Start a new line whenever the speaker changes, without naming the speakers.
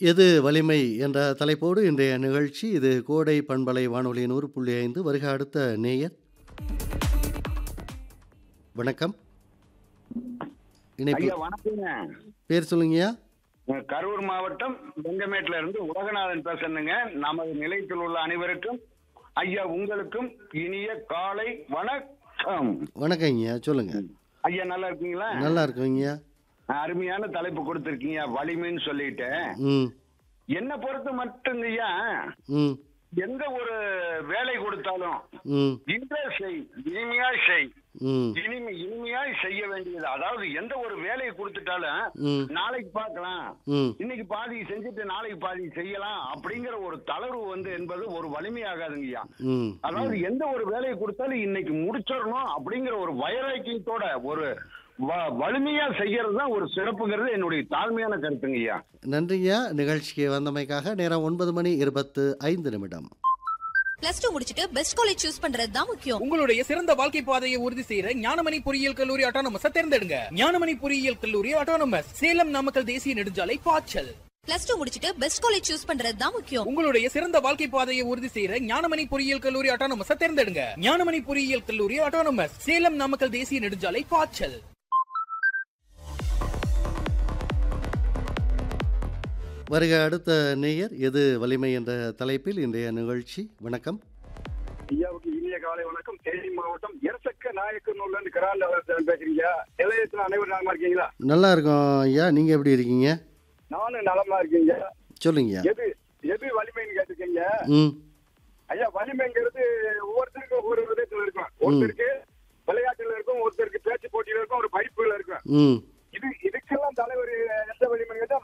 எது வலிமை என்ற தலைப்போடு இன்றைய நிகழ்ச்சி இது கோடை பண்பலை வானொலி நூறு புள்ளி ஐந்து வருக அடுத்த நேயர் வணக்கம் இணைப்பு
ஐயா வணக்கங்க
பேர் சொல்லுங்கய்யா
அஹ் கரூர் மாவட்டம் வெங்கமேட்ல இருந்து உலகநாதன் பேசுறேங்க நமது நிலையத்தில் உள்ள அனைவருக்கும் ஐயா உங்களுக்கும் இனிய காலை வணக்கம்
வணக்கங்கய்யா சொல்லுங்க
ஐயா நல்லா இருக்கீங்களா
நல்லா இருக்குங்கய்யா
அருமையான தலைப்பு கொடுத்துருக்கீங்க வலிமைன்னு சொல்லிட்டு
ம்
என்ன பொறுத்து மட்டுங்கய்யா
ம்
எந்த ஒரு வேலை கொடுத்தாலும்
ம்
இன்றே செய் இனிமையாய் செய்
ம்
இனிமை இனிமையாய் செய்ய வேண்டியது அதாவது எந்த ஒரு வேலையை கொடுத்துட்டாலும்
ம்
நாளைக்கு பார்க்கலாம்
ம்
இன்னைக்கு பாதி செஞ்சுட்டு நாளைக்கு பாதி செய்யலாம் அப்படிங்கிற ஒரு தளர்வு வந்து என்பது ஒரு வலிமையாகாதுங்கய்யா
ம்
அதாவது எந்த ஒரு வேலையை கொடுத்தாலும் இன்னைக்கு முடிச்சிடணும் அப்படிங்கிற ஒரு வைராக்கியத்தோட ஒரு வ- வலிமையா செய்யறது தான் ஒரு சிறப்புங்கிறது என்னுடைய தாழ்மையான கருத்துங்கய்யா
நன்றிங்கய்யா நிகழ்ச்சிக்கு வந்தமைக்காக நேரம் ஒன்பது மணி இருபத்து ஐந்து நிமிடம்
பிளஸ் டூ முடிச்சிட்டு பெஸ்ட் காலேஜ் சூஸ் பண்றது தான் முக்கியம்
உங்களுடைய சிறந்த வாழ்க்கை பாதையை உறுதி செய்யற ஞானமணி பொறியியல் கல்லூரி ஆட்டோனமஸ் தேர்ந்தெடுங்க ஞானமணி பொறியியல் கல்லூரி ஆட்டோனமஸ் சேலம் நாமக்கல் தேசிய நெடுஞ்சாலை பாய்ச்சல்
பிளஸ் டூ முடிச்சிட்டு பெஸ்ட் காலேஜ் சூஸ் பண்றது தான் முக்கியம்
உங்களுடைய சிறந்த வாழ்க்கை பாதையை உறுதி செய்யற ஞானமணி பொறியியல் கல்லூரி ஆட்டோனமஸ் தேர்ந்தெடுங்க ஞானமணி பொறியியல் கல்லூரி ஆட்டோனமஸ் சேலம் நாமக்கல் தேசிய நெடுஞ்சாலை பாய்ச்சல்
வருக அடுத்த நேயர் எது வலிமை என்ற தலைப்பில் இன்றைய நிகழ்ச்சி வணக்கம்
ஐயாவுக்கு இனிய காலை வணக்கம் தேனி மாவட்டம் எரசக்க நாயக்கனூர்ல இருந்து கிராண்ட் அவர்கள் பேசுறீங்க நிலையத்துல அனைவரும் நலமா இருக்கீங்களா
நல்லா இருக்கோம் ஐயா நீங்கள் எப்படி இருக்கீங்க
நானும் நலமா இருக்கீங்க
சொல்லுங்கய்யா
எது எது வலிமைன்னு கேட்டிருக்கீங்க
ம்
ஐயா வலிமைங்கிறது ஒவ்வொருத்தருக்கும் ஒவ்வொரு விதத்துல இருக்கும் ஒருத்தருக்கு விளையாட்டுல இருக்கும் ஒருத்தருக்கு பேச்சு போட்டியில இருக்கும் ஒரு படிப்புல இருக்கும்
ம்
இது இதுக்கெல்லாம் தலைவர் எந்த வலிமைன்னு கேட்டா